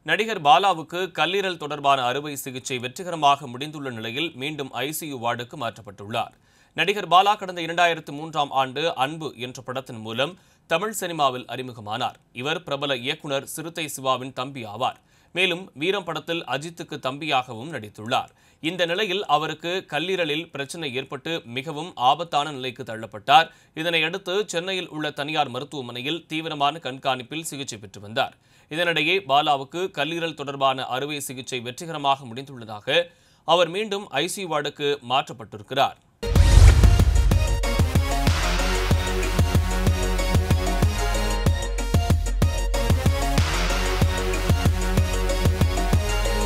நடிகர் பாலாவுக்கு கல்லீரல் தொடர்பான அறுவை சிகிச்சை வெற்றிகரமாக முடிந்துள்ள நிலையில் மீண்டும் ஐசியு வார்டுக்கு மாற்றப்பட்டுள்ளார் நடிகர் பாலா கடந்த இரண்டாயிரத்து மூன்றாம் ஆண்டு அன்பு என்ற படத்தின் மூலம் தமிழ் சினிமாவில் அறிமுகமானார் இவர் பிரபல இயக்குனர் சிறுத்தை சிவாவின் தம்பி ஆவார் மேலும் வீரம் படத்தில் அஜித்துக்கு தம்பியாகவும் நடித்துள்ளார் இந்த நிலையில் அவருக்கு கல்லீரலில் பிரச்சனை ஏற்பட்டு மிகவும் ஆபத்தான நிலைக்கு தள்ளப்பட்டார் இதனையடுத்து சென்னையில் உள்ள தனியார் மருத்துவமனையில் தீவிரமான கண்காணிப்பில் சிகிச்சை பெற்று வந்தார் இதனிடையே பாலாவுக்கு கல்லீரல் தொடர்பான அறுவை சிகிச்சை வெற்றிகரமாக முடிந்துள்ளதாக அவர் மீண்டும் ஐசியூ வார்டுக்கு மாற்றப்பட்டிருக்கிறார்